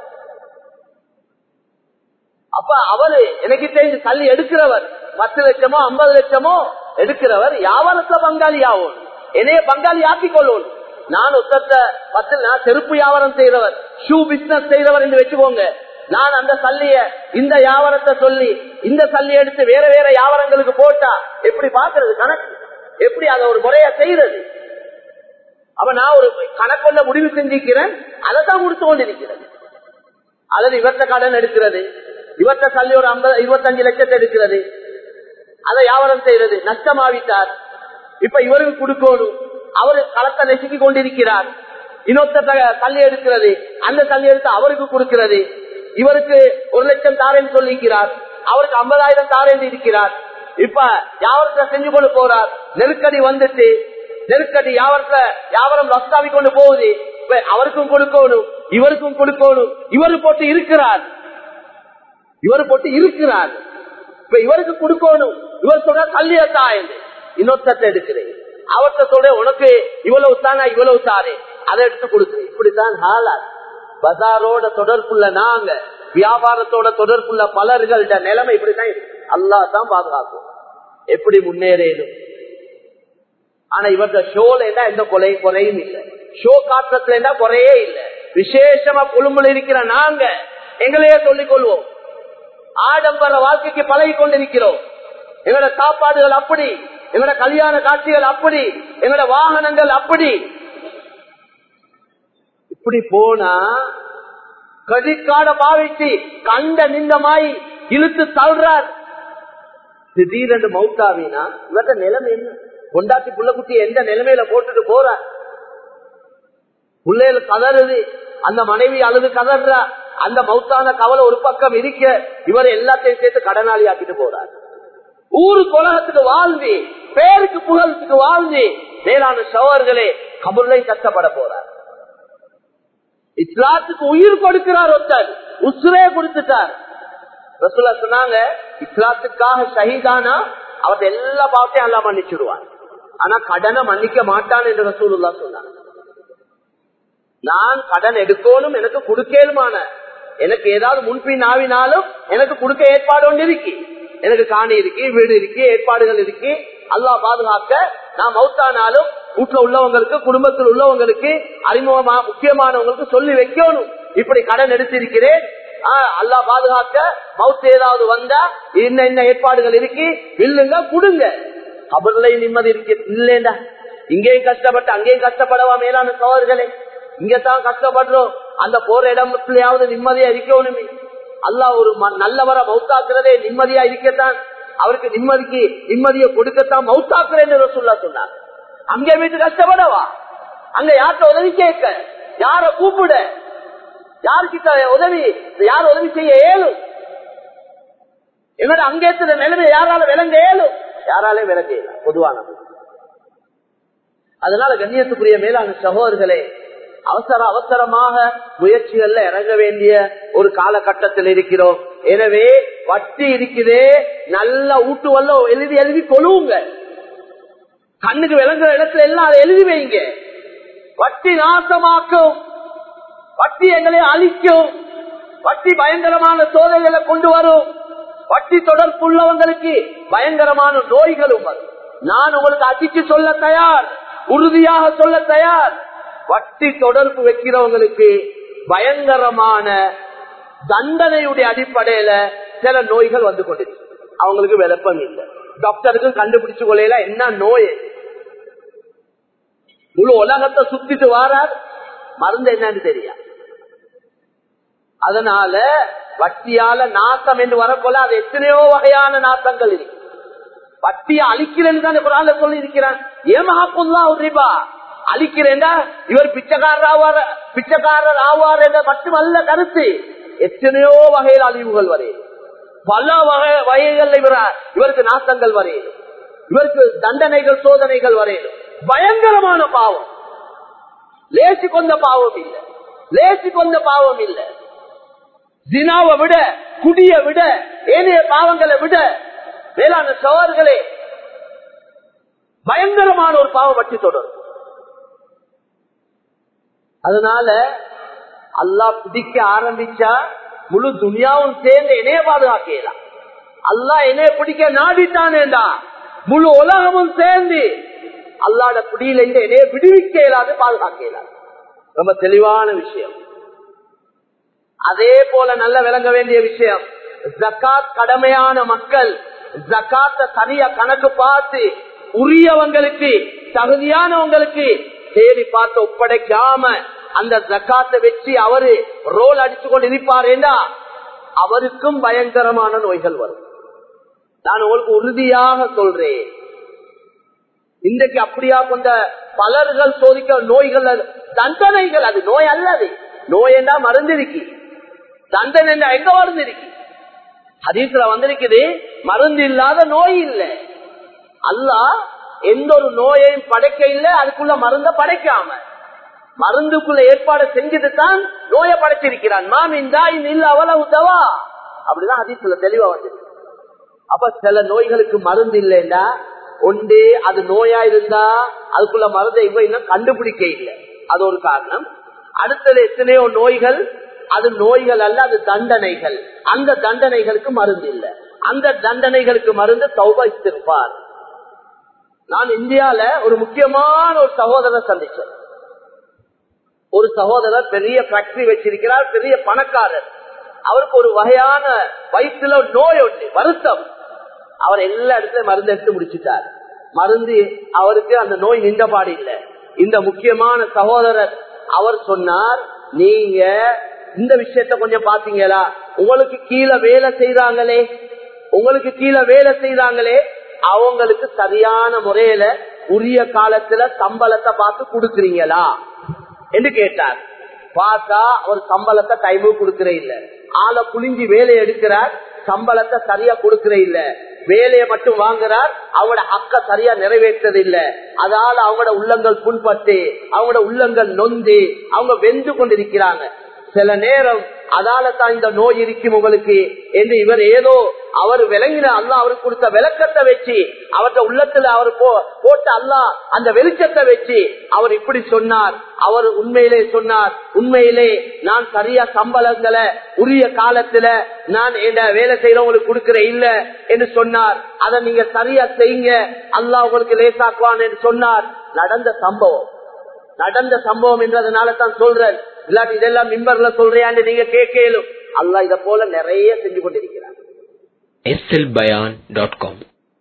அப்ப அவரு எனக்கு தெரிஞ்சு தள்ளி எடுக்கிறவர் பத்து லட்சமோ ஐம்பது லட்சமோ எடுக்கிறவர் வியாபாரத்துல பங்காளி ஆகும் என்னைய பங்காளி ஆக்கிக் கொள்வோம் நான் ஒத்தத்த பத்து நான் செருப்பு வியாபாரம் செய்யறவர் ஷூ பிசினஸ் செய்யறவர் என்று வச்சுக்கோங்க நான் அந்த சல்லிய இந்த வியாபாரத்தை சொல்லி இந்த சல்லி எடுத்து வேற வேற வியாபாரங்களுக்கு போட்டா எப்படி பாக்குறது கணக்கு எப்படி அதை ஒரு முறைய செய்யறது அப்ப நான் ஒரு கணக்கொண்ட முடிவு செஞ்சிருக்கிறேன் அதை தான் கொடுத்து கொண்டிருக்கிறேன் அல்லது இவர்த்த கடன் எடுக்கிறது இவர்த்த சல்லி ஒரு ஐம்பது இருபத்தஞ்சு லட்சத்தை எடுக்கிறது அதை வியாபாரம் செய்யறது நஷ்டமாவிட்டார் இப்ப இவருக்கு கொடுக்கணும் அவரு களத்தை நெசுக்கி கொண்டிருக்கிறார் இன்னொருத்த தள்ளி எடுக்கிறது அந்த தள்ளி எடுத்து அவருக்கு கொடுக்கிறது இவருக்கு ஒரு லட்சம் தாரேன்னு சொல்லிக்கிறார் அவருக்கு ஐம்பதாயிரம் தாரேன்னு இருக்கிறார் இப்ப யாவரத்தை செஞ்சு கொண்டு போறார் நெருக்கடி வந்துட்டு நெருக்கடி யாவரத்துல யாவரம் ரஸ்தாவி கொண்டு போகுது இப்ப அவருக்கும் கொடுக்கணும் இவருக்கும் கொடுக்கணும் இவரு போட்டு இருக்கிறார் இவர் போட்டு இருக்கிறார் இப்ப இவருக்கு கொடுக்கணும் இவர் சொல்ற கல்லியத்தா என்று இன்னொருத்தத்தை எடுக்கிறேன் அவர்த்த சொல்ற உனக்கு இவ்வளவு தானா இவ்வளவு தாரே அதை எடுத்து கொடுக்கு இப்படித்தான் ஹாலாத் பஜாரோட தொடர்புள்ள நாங்க வியாபாரத்தோட தொடர்புள்ள பலர்கள்ட நிலைமை இப்படித்தான் இருக்கு அல்லா தான் பாதுகாக்கும் எப்படி முன்னேறேனும் ஆனா இவர்த ஷோல என்ன எந்த கொலை குறையும் இல்லை ஷோ காற்றத்துல என்ன குறையே இல்லை விசேஷமா கொழும்புல இருக்கிற நாங்க எங்களையே சொல்லிக் கொள்வோம் ஆடம்பர வாழ்க்கைக்கு பழகி கொண்டிருக்கிறோம் எங்களோட சாப்பாடுகள் அப்படி எங்களோட கல்யாண காட்சிகள் அப்படி எங்களோட வாகனங்கள் அப்படி இப்படி போனா கடிக்காட பாவிச்சு கண்ட நிந்தமாய் இழுத்து தள்ளுறார் திடீரென்று மவுத்தாவினா இவர்த நிலைமை என்ன கொண்டாட்டி புள்ள குட்டி எந்த நிலைமையில போட்டுட்டு போறார் பிள்ளைகள் கதறுது அந்த மனைவி அழுது கதறா அந்த மௌத்தான கவலை ஒரு பக்கம் இருக்க இவர் எல்லாத்தையும் சேர்த்து கடனாளி ஆக்கிட்டு போறார் ஊரு குலகத்துக்கு வாழ்ந்து பேருக்கு புகழத்துக்கு வாழ்ந்து மேலான சவர்களே கபுர்லையும் கஷ்டப்பட போறார் இஸ்லாத்துக்கு உயிர் கொடுக்கிறார் ஒருத்தர் உசுரே கொடுத்துட்டார் ரசூலா சொன்னாங்க இஸ்லாத்துக்காக ஷஹீதானா அவர் எல்லா பாவத்தையும் எல்லாம் மன்னிச்சுடுவார் ஆனா கடனை மன்னிக்க மாட்டான் என்று ரசூலுல்லா சொன்னாங்க நான் கடன் எடுக்கணும் எனக்கு கொடுக்கலுமான எனக்கு ஏதாவது முன்பின் ஆவினாலும் எனக்கு கொடுக்க ஏற்பாடு ஒன்று இருக்கு எனக்கு காணி இருக்கு வீடு இருக்கு ஏற்பாடுகள் இருக்கு அல்லா பாதுகாக்க நான் மௌத்தானாலும் வீட்டுல உள்ளவங்களுக்கு குடும்பத்தில் உள்ளவங்களுக்கு அறிமுகமா முக்கியமானவங்களுக்கு சொல்லி வைக்கணும் இப்படி கடன் எடுத்திருக்கிறேன் அல்லா பாதுகாக்க மவுத்து ஏதாவது வந்தா இன்ன என்ன ஏற்பாடுகள் இருக்கு இல்லுங்க கொடுங்க கபர்ல நிம்மதி இருக்கு இல்லேண்டா இங்கேயும் கஷ்டப்பட்டு அங்கேயும் கஷ்டப்படவா மேலான சோழர்களே இங்கதான் கஷ்டப்படுறோம் அந்த போற இடத்துலயாவது நிம்மதியா இருக்கணுமே அல்லாஹ் ஒரு ம- நல்லவரை மௌத்தாக்குறதே நிம்மதியா இருக்கத்தான் அவருக்கு நிம்மதிக்கு நிம்மதியை கொடுக்கத்தான் மௌத்தாக்குறேன்னு ரசூல்லா சொன்னார் அங்கே வீட்டு கஷ்டப்படவா அங்க யார்கிட்ட உதவி கேட்க யார கூப்பிட யாருக்கிட்ட உதவி யார் உதவி செய்ய இயலும் எங்களோட அங்கேத்துல நிலைமை யாரால விளங்க இயலும் யாராலே விளங்க இயலும் பொதுவானது அதனால கண்ணியத்துக்குரிய மேலான சகோதரர்களே அவசர அவசரமாக முயற்சிகள்ல இறங்க வேண்டிய ஒரு காலகட்டத்தில் இருக்கிறோம் எனவே வட்டி இருக்குதே நல்ல ஊட்டுவல்ல எழுதி எழுதி கொழுவுங்க கண்ணுக்கு விளங்குற இடத்துல எல்லாம் அதை எழுதி வைங்க வட்டி நாசமாக்கும் வட்டி எங்களை அழிக்கும் வட்டி பயங்கரமான சோதனைகளை கொண்டு வரும் வட்டி தொடர்புள்ளவங்களுக்கு பயங்கரமான நோய்களும் வரும் நான் உங்களுக்கு அடிச்சு சொல்ல தயார் உறுதியாக சொல்ல தயார் வட்டி தொடர்பு வைக்கிறவங்களுக்கு பயங்கரமான தண்டனையுடைய அடிப்படையில சில நோய்கள் வந்து கொண்டிருக்கு அவங்களுக்கு விளப்பம் இல்லை டாக்டருக்கும் கண்டுபிடிச்சு கொள்ளையில என்ன நோய் முழு உலகத்தை சுத்திட்டு வாரார் மருந்து என்னன்னு தெரியா அதனால வட்டியால நாசம் என்று வரப்போல அது எத்தனையோ வகையான நாசங்கள் இருக்கு வட்டியை அழிக்கிறேன்னு தான் குரான்ல சொல்லி இருக்கிறான் ஏமஹாப்புல்லா ரிபா அழிக்கிறேன்டா இவர் பிச்சைக்காரர் ஆவார் பிச்சைக்காரர் ஆவார் என்ற மட்டுமல்ல கருத்து எத்தனையோ வகையில் அழிவுகள் வரையும் பல வகை வகைகள் இவர் இவருக்கு நாசங்கள் வரையும் இவருக்கு தண்டனைகள் சோதனைகள் வரையும் பயங்கரமான பாவம் லேசி கொண்ட பாவம் இல்லை லேசி கொண்ட பாவம் இல்லை ஜினாவை விட குடிய விட ஏனைய பாவங்களை விட வேளாண் சவால்களே பயங்கரமான ஒரு பாவம் வட்டி தொடரும் அதனால அல்லாஹ் பிடிக்க ஆரம்பிச்சா முழு துனியாவும் சேர்ந்து என்னைய பாதுகாக்கலாம் அல்லாஹ் என்னைய பிடிக்க நாடிட்டானேண்டா முழு உலகமும் சேர்ந்து அல்லாட பிடியில இருந்து என்னைய விடுவிக்க இயலாது பாதுகாக்க இயலாது ரொம்ப தெளிவான விஷயம் அதே போல நல்ல விளங்க வேண்டிய விஷயம் ஜக்காத் கடமையான மக்கள் ஜக்காத்த சரியா கணக்கு பார்த்து உரியவங்களுக்கு தகுதியானவங்களுக்கு தேடி பார்த்து ஒப்படைக்காம அந்த ஜக்காத்தை வச்சு அவரு ரோல் அடிச்சு கொண்டு இருப்பாரேண்டா அவருக்கும் பயங்கரமான நோய்கள் வரும் நான் உங்களுக்கு உறுதியாக சொல்றேன் இன்றைக்கு அப்படியா கொண்ட பலர்கள் சோதிக்க நோய்கள் அது- தண்டனைகள் அது நோய் அல்லது நோய் என்றா மருந்து இருக்கு தண்டனை என்றா எங்க மருந்து இருக்கு ஹதீஸ்ல வந்திருக்குது மருந்து இல்லாத நோய் இல்லை அல்லாஹ் எந்த ஒரு நோயையும் படைக்க இல்லை அதுக்குள்ள மருந்த படைக்காம மருந்துக்குள்ள ஏற்பாடு செஞ்சுட்டு தான் நோயை படைச்சிருக்கிறான் மாமின் தாயின் இல்ல அவ்வளவு தவா அப்படிதான் ஹதீஸ்ல தெளிவா வந்திருக்கு அப்ப சில நோய்களுக்கு மருந்து இல்லைன்னா ஒன்று அது நோயா இருந்தா அதுக்குள்ள மருந்தை இவ இன்னும் கண்டுபிடிக்க இல்லை அது ஒரு காரணம் அடுத்தது எத்தனையோ நோய்கள் அது நோய்கள் அல்ல அது தண்டனைகள் அந்த தண்டனைகளுக்கு மருந்து இல்லை அந்த தண்டனைகளுக்கு மருந்து தௌபார் நான் இந்தியால ஒரு முக்கியமான ஒரு சகோதரர் சந்திச்சேன் ஒரு சகோதரர் பெரிய ஃபேக்டரி வச்சிருக்கிறார் பெரிய பணக்காரர் அவருக்கு ஒரு வகையான வயிற்றுல நோய் ஒன்று வருத்தம் அவர் எல்லா இடத்துலயும் மருந்து எடுத்து முடிச்சிட்டார் மருந்து அவருக்கு அந்த நோய் நின்றபாடு இல்லை இந்த முக்கியமான சகோதரர் அவர் சொன்னார் நீங்க இந்த விஷயத்த கொஞ்சம் பாத்தீங்களா உங்களுக்கு கீழே வேலை செய்யறாங்களே உங்களுக்கு கீழே வேலை செய்யறாங்களே அவங்களுக்கு சரியான முறையில உரிய காலத்துல சம்பளத்தை பார்த்து கொடுக்கறீங்களா என்று கேட்டார் பார்த்தா அவர் சம்பளத்தை டைமுக்கு கொடுக்கறே இல்ல ஆளை புளிஞ்சி வேலையை எடுக்கிறார் சம்பளத்தை சரியா கொடுக்கறே இல்ல வேலையை மட்டும் வாங்குறார் அவங்களோட அக்க சரியா நிறைவேற்றது இல்ல அதால அவங்களோட உள்ளங்கள் புண்பட்டு அவங்களோட உள்ளங்கள் நொந்து அவங்க வெந்து கொண்டிருக்கிறாங்க சில நேரம் அதால தான் இந்த நோய் இருக்கும் உங்களுக்கு என்று இவர் ஏதோ அவர் விளங்கின அல்லா அவருக்கு கொடுத்த விளக்கத்தை வச்சு அவர்கிட்ட உள்ளத்துல அவர் போ- போட்ட அல்லா அந்த வெளிச்சத்தை வச்சு அவர் இப்படி சொன்னார் அவர் உண்மையிலே சொன்னார் உண்மையிலே நான் சரியா சம்பளங்களை உரிய காலத்துல நான் என்ன வேலை செய்யறவங்களுக்கு கொடுக்கிற இல்ல என்று சொன்னார் அதை நீங்க சரியா செய்யுங்க அல்லாஹ் உங்களுக்கு லேசாக்குவான் என்று சொன்னார் நடந்த சம்பவம் நடந்த சம்பவம் என்றதுனால தான் சொல்றேன் இல்லாட்டி இதெல்லாம் மிம்பர்ல சொல்றியான்னு நீங்க கேட்கலும் அல்லாஹ் இத போல நிறைய செஞ்சு கொண்டிருக்கிறார் slbayan.com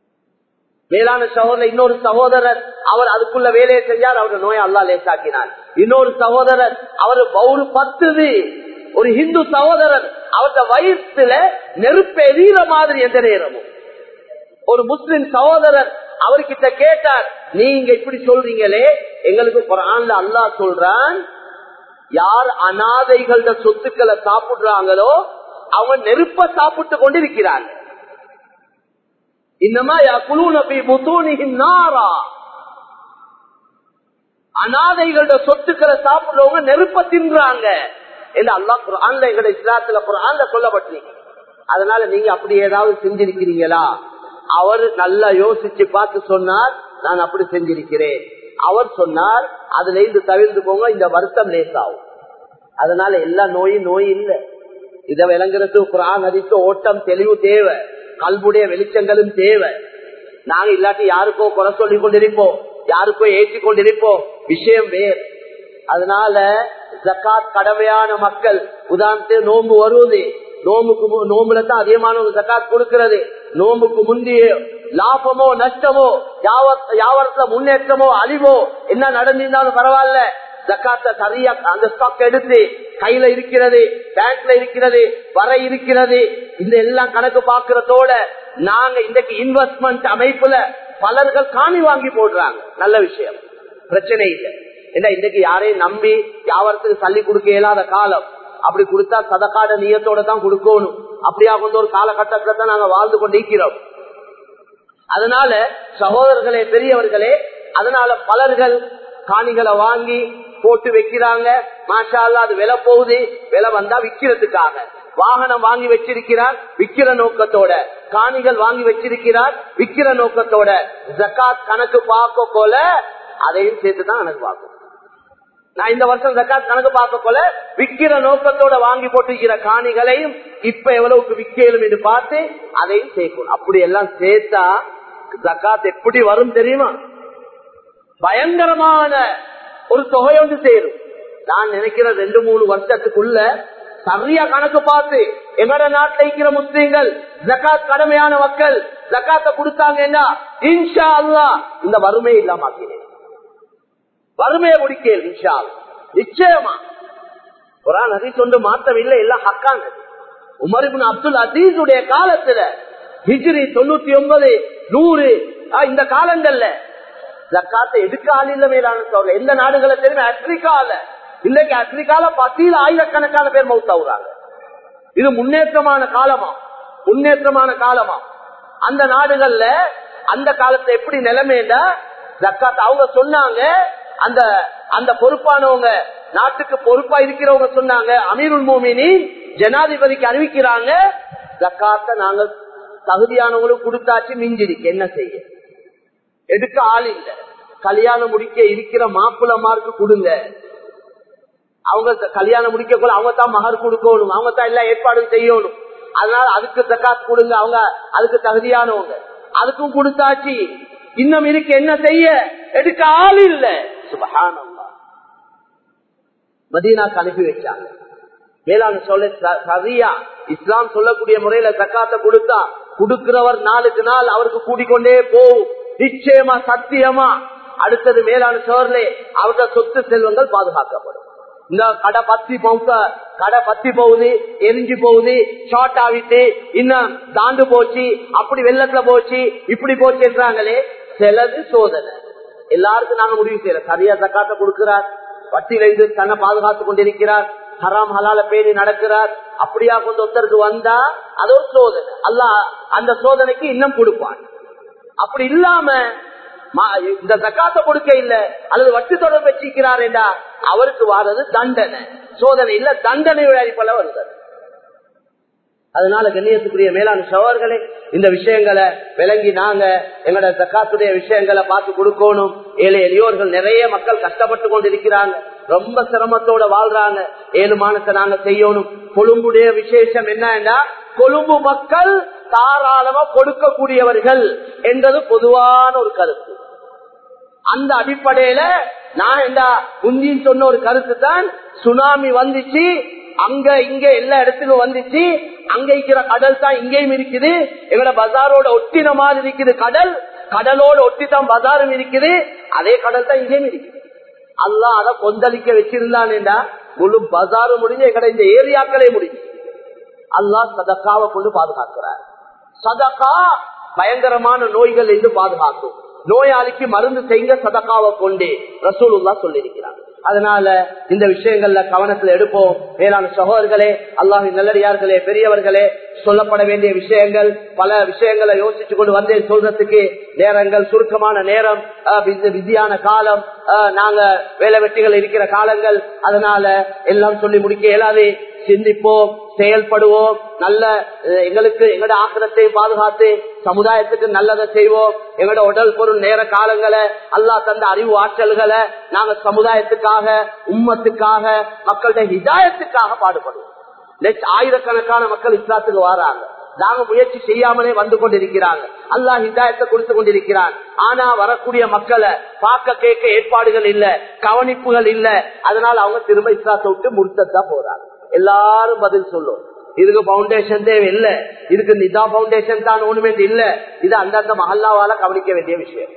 மேலான சகோதரர் இன்னொரு சகோதரர் அவர் அதுக்குள்ள வேலையை செஞ்சார் அவருடைய நோயை அல்லா லேசாக்கினார் இன்னொரு சகோதரர் அவர் பவுரு பத்துது ஒரு ஹிந்து சகோதரர் அவர்த வயிற்றுல நெருப்பு எரியற மாதிரி எந்த நேரமும் ஒரு முஸ்லிம் சகோதரர் அவர்கிட்ட கேட்டார் நீங்க இப்படி சொல்றீங்களே எங்களுக்கு குரான்ல அல்லாஹ் சொல்றான் யார் அனாதைகள சொத்துக்களை சாப்பிடுறாங்களோ அவங்க நெருப்ப சாப்பிட்டு கொண்டிருக்கிறாங்க இன்னமா குழு நபி புத்தூனிகின் நாரா அனாதைகளோட சொத்துக்களை சாப்பிடுறவங்க நெருப்ப தின்றாங்க என்று அல்லாஹ் குரான்ல எங்கட இஸ்லாத்துல குரான்ல சொல்லப்பட்டிருக்கு அதனால நீங்க அப்படி ஏதாவது செஞ்சிருக்கிறீங்களா அவர் நல்லா யோசிச்சு பார்த்து சொன்னார் நான் அப்படி செஞ்சிருக்கிறேன் அவர் சொன்னார் அதுல இருந்து தவிர்த்து போங்க இந்த வருத்தம் லேசாகும் அதனால எல்லா நோயும் நோய் இல்லை இதை விளங்குறது குரான் அதிக்க ஓட்டம் தெளிவு தேவை கல்புடைய வெளிச்சங்களும் தேவை நாங்க இல்லாட்டி யாருக்கோ குறை சொல்லி கொண்டிருப்போம் யாருக்கோ ஏற்றி கொண்டிருப்போம் விஷயம் வேறு அதனால ஜக்காத் கடமையான மக்கள் உதாரணத்துக்கு நோம்பு வருவது நோம்புக்கு நோம்புல தான் அதிகமான ஒரு ஜக்காத் கொடுக்கிறது நோம்புக்கு முந்தைய லாபமோ நஷ்டமோ யாவரத்துல முன்னேற்றமோ அழிவோ என்ன நடந்திருந்தாலும் பரவாயில்ல ஜக்காத்த சரியா அந்த ஸ்டாக் எடுத்து கையில இருக்கிறது பேங்க்ல இருக்கிறது வர இருக்கிறது இந்த எல்லாம் கணக்கு பாக்குறதோட நாங்க இன்றைக்கு இன்வெஸ்ட்மெண்ட் அமைப்புல பலர்கள் காணி வாங்கி போடுறாங்க நல்ல விஷயம் பிரச்சனை இல்லை ஏன்னா இன்றைக்கு யாரையும் நம்பி வியாபாரத்துக்கு தள்ளி கொடுக்க இயலாத காலம் அப்படி கொடுத்தா சதக்காட நீயத்தோட தான் கொடுக்கணும் அப்படியா கொண்டு ஒரு காலகட்டத்துல தான் நாங்க வாழ்ந்து கொண்டு இருக்கிறோம் அதனால சகோதரர்களே பெரியவர்களே அதனால பலர்கள் காணிகளை வாங்கி போட்டு வைக்கிறாங்க மாஷா அது விலை போகுது விலை வந்தா விக்கிறதுக்காக வாகனம் வாங்கி வச்சிருக்கிறார் விக்கிற நோக்கத்தோட காணிகள் வாங்கி வச்சிருக்கிறார் விக்கிற நோக்கத்தோட ஜக்காத் கணக்கு பார்க்க போல அதையும் சேர்த்துதான் கணக்கு பார்க்கும் நான் இந்த வருஷம் ஜக்காத் கணக்கு பார்க்க போல விக்கிற நோக்கத்தோட வாங்கி போட்டிருக்கிற காணிகளையும் இப்ப எவ்வளவுக்கு விக்கலும் என்று பார்த்து அதையும் சேர்க்கணும் அப்படி எல்லாம் சேர்த்தா ஜக்காத் எப்படி வரும் தெரியுமா பயங்கரமான ஒரு தொகை வந்து சேரும் நான் நினைக்கிற ரெண்டு மூணு வருஷத்துக்குள்ள சரியா கணக்கு பார்த்து எங்கட நாட்டில் இருக்கிற முஸ்லீம்கள் ஜக்காத் கடமையான மக்கள் ஜக்காத்த கொடுத்தாங்கன்னா இன்ஷா அல்லா இந்த வறுமையை இல்லாமக்கிறேன் வறுமையை முடிக்கேன் இன்ஷா நிச்சயமா குரான் ஹதீஸ் ஒன்று மாற்றவில்லை எல்லாம் ஹக்கானது உமரிபின் அப்துல் அசீஸுடைய காலத்துல ஹிஜ்ரி தொண்ணூத்தி ஒன்பது நூறு இந்த காலங்கள்ல ஜக்காத்தை எடுக்க ஆள் இல்ல மேலான சொல்ற எந்த நாடுகளை தெரியுமா ஆப்பிரிக்கால இன்னைக்கு ஆப்பிரிக்கால பத்தியில் ஆயிரக்கணக்கான பேர் மவுத்தாவுறாங்க இது முன்னேற்றமான காலமா முன்னேற்றமான காலமா அந்த நாடுகள்ல அந்த காலத்துல எப்படி நிலைமைண்டா ஜக்காத் அவங்க சொன்னாங்க அந்த அந்த பொறுப்பானவங்க நாட்டுக்கு பொறுப்பா இருக்கிறவங்க சொன்னாங்க அமீருல் மோமினி ஜனாதிபதிக்கு அறிவிக்கிறாங்க ஜக்காத்த நாங்க தகுதியானவங்களுக்கு கொடுத்தாச்சு மிஞ்சிருக்கு என்ன செய்ய எடுக்க ஆள் இல்ல கல்யாணம் முடிக்க இருக்கிற மாப்பிளமாருக்கு கொடுங்க அவங்க கல்யாணம் முடிக்க கூட அவங்க தான் மகர் கொடுக்கணும் அவங்க தான் எல்லா ஏற்பாடும் செய்யணும் அதனால அதுக்கு தக்காத் கொடுங்க அவங்க அதுக்கு தகுதியானவங்க அதுக்கும் கொடுத்தாச்சு இன்னும் இருக்கு என்ன செய்ய எடுக்க ஆள் இல்ல சுபகானம்மா மதீனாக்கு அனுப்பி வச்சாங்க மேலான சொல்ல சரியா இஸ்லாம் சொல்லக்கூடிய முறையில தக்காத்த கொடுத்தா கொடுக்கிறவர் நாளுக்கு நாள் அவருக்கு கூட்டிக்கொண்டே போகும் நிச்சயமா சத்தியமா அடுத்தது மேலான சோர்லே அவருடைய சொத்து செல்வங்கள் பாதுகாக்கப்படும் இந்த கடை பத்தி போக்க கடை பத்தி போகுது எரிஞ்சு போகுது ஷார்ட் ஆகிட்டு இன்னும் தாண்டு போச்சு அப்படி வெள்ளத்துல போச்சு இப்படி போச்சுன்றாங்களே சிலது சோதனை எல்லாருக்கும் நாங்க முடிவு செய்யறோம் சரியா தக்காத்த கொடுக்கிறார் வட்டியிலிருந்து தன்னை பாதுகாத்துக் கொண்டிருக்கிறார் ஹராம் ஹலால பேணி நடக்கிறார் அப்படியா கொண்டு ஒருத்தருக்கு வந்தா அது ஒரு சோதனை அல்ல அந்த சோதனைக்கு இன்னும் கொடுப்பான் அப்படி இல்லாம இந்த தக்காத்த கொடுக்க இல்ல அல்லது வட்டி தொடர்பு வச்சிருக்கிறார் என்றா அவருக்கு வாரது தண்டனை சோதனை இல்ல தண்டனையுடைய அடிப்படையில் வருகிறது அதனால கண்ணியத்துக்குரிய மேலான சவர்களே இந்த விஷயங்களை விளங்கி நாங்க எங்களோட தக்காத்துடைய விஷயங்களை பார்த்து கொடுக்கணும் ஏழை எளியோர்கள் நிறைய மக்கள் கஷ்டப்பட்டு கொண்டிருக்கிறாங்க ரொம்ப சிரமத்தோட வாழ்றாங்க ஏழுமானத்தை நாங்க செய்யணும் கொழும்புடைய விசேஷம் என்னன்னா கொழும்பு மக்கள் தாராளமா கொடுக்கக்கூடியவர்கள் என்றது பொதுவான ஒரு கருத்து அந்த அடிப்படையில நான் என்ன முந்தின்னு சொன்ன ஒரு கருத்து தான் சுனாமி வந்துச்சு அங்க இங்க எல்லா இடத்துக்கும் வந்துச்சு அங்க இருக்கிற கடல் தான் இங்கேயும் இருக்குது எங்களோட பஜாரோட ஒட்டின மாதிரி இருக்குது கடல் கடலோட ஒட்டி தான் பஜாரும் இருக்குது அதே கடல் தான் இங்கேயும் இருக்குது அல்லா அதை கொந்தளிக்க வச்சிருந்தான்டா முழு பஜாரும் முடிஞ்சு எங்கட இந்த ஏரியாக்களே முடிஞ்சு அல்லாஹ் சதக்காவை கொண்டு பாதுகாக்கிறார் சதக்கா பயங்கரமான நோய்கள் இருந்து பாதுகாக்கும் நோயாளிக்கு மருந்து செய்ய சதக்காவை கொண்டு ரசூலுல்லா சொல்லியிருக்கிறார் அதனால இந்த விஷயங்கள்ல கவனத்தில் எடுப்போம் மேலான சகோதரர்களே அல்லாஹின் நல்லடியார்களே பெரியவர்களே சொல்லப்பட வேண்டிய விஷயங்கள் பல விஷயங்களை யோசிச்சு கொண்டு வந்தேன் சொல்றதுக்கு நேரங்கள் சுருக்கமான நேரம் விதியான காலம் நாங்க வேலை வெட்டிகள் இருக்கிற காலங்கள் அதனால எல்லாம் சொல்லி முடிக்க இயலாது சிந்திப்போம் செயல்படுவோம் நல்ல எங்களுக்கு எங்களோட ஆக்கிரத்தை பாதுகாத்து சமுதாயத்துக்கு நல்லதை செய்வோம் எங்களோட உடல் பொருள் நேர காலங்களை அல்லா தந்த அறிவு ஆற்றல்களை நாங்க சமுதாயத்துக்காக உம்மத்துக்காக மக்களுடைய ஹிதாயத்துக்காக பாடுபடுவோம் ஆயிரக்கணக்கான மக்கள் இஸ்லாத்துக்கு வராங்க நாங்க முயற்சி செய்யாமலே வந்து கொண்டிருக்கிறாங்க அல்லாஹ் ஹிதாயத்தை கொடுத்து கொண்டிருக்கிறான் ஆனா வரக்கூடிய மக்களை பார்க்க கேட்க ஏற்பாடுகள் இல்ல கவனிப்புகள் இல்ல அதனால அவங்க திரும்ப இஸ்லாத்தை விட்டு முடித்ததான் போறாங்க எல்லாரும் பதில் சொல்லும் இதுக்கு பவுண்டேஷன் தேவை இல்ல இதுக்கு நிதா பவுண்டேஷன் தான் ஒண்ணுமே இல்ல இது அந்தந்த மஹல்லாவால கவனிக்க வேண்டிய விஷயம்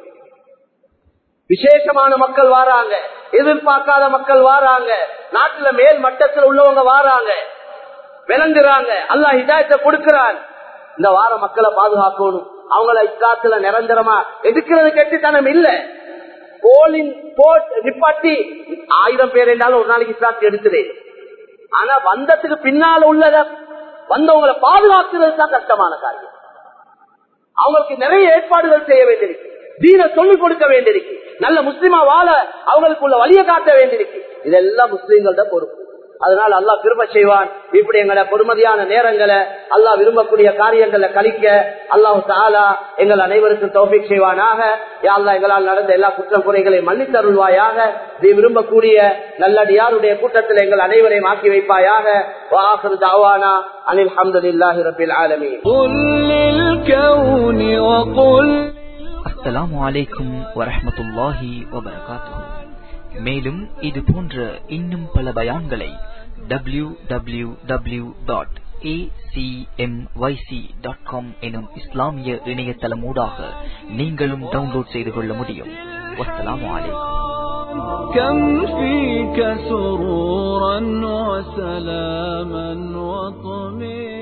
விசேஷமான மக்கள் வாராங்க எதிர்பார்க்காத மக்கள் வாராங்க நாட்டுல மேல் மட்டத்தில் உள்ளவங்க வாராங்க விளங்குறாங்க அல்லாஹ் ஹிதாயத்தை கொடுக்கிறான் இந்த வார மக்களை பாதுகாக்கணும் அவங்கள இக்காத்துல நிரந்தரமா எடுக்கிறது கெட்டுத்தனம் இல்ல போலிங் போட் நிப்பாட்டி ஆயிரம் பேர் என்றாலும் ஒரு நாளைக்கு இஸ்லாத்து எடுத்துடு ஆனா வந்ததுக்கு பின்னால உள்ளத வந்தவங்களை பாதுகாக்கிறது தான் கஷ்டமான காரியம் அவங்களுக்கு நிறைய ஏற்பாடுகள் செய்ய வேண்டியிருக்கு தீன சொல்லிக் கொடுக்க வேண்டியிருக்கு நல்ல முஸ்லிமா வாழ அவங்களுக்குள்ள வழியை காட்ட வேண்டியிருக்கு இதெல்லாம் முஸ்லீம்களோட பொறுப்பு அதனால அல்லா திரும்ப செய்வான் இப்படி எங்களை பொறுமதியான நேரங்களை அல்லாஹ் விரும்பக்கூடிய காரியங்களை கழிக்க அல்லாஹு தாலா எங்கள் அனைவருக்கும் தௌபிக் செய்வானாக யாழ்லா எங்களால் நடந்த எல்லா குற்றம் குறைகளையும் மன்னித்தருள்வாயாக நீ விரும்பக்கூடிய நல்லடியாருடைய கூட்டத்தில் எங்கள் அனைவரையும் ஆக்கி வைப்பாயாக வாஹர் தாவானா அனில் அஹமதுல்லாஹி ரபில் ஆலமீன் அஸ்ஸலாமு அலைக்கும் வரஹமத்துல்லாஹி வபரகாத்துஹு மேலும் இது போன்ற இன்னும் பல பயான்களை W W W dot acmyc.com எனும் இஸ்லாமிய இணையதளமூடாக நீங்களும் டவுன்லோட் செய்து கொள்ள முடியும் வஸ்ஸலாமு அலைக்கும் كم فيك سرورا وسلاما وطمئنا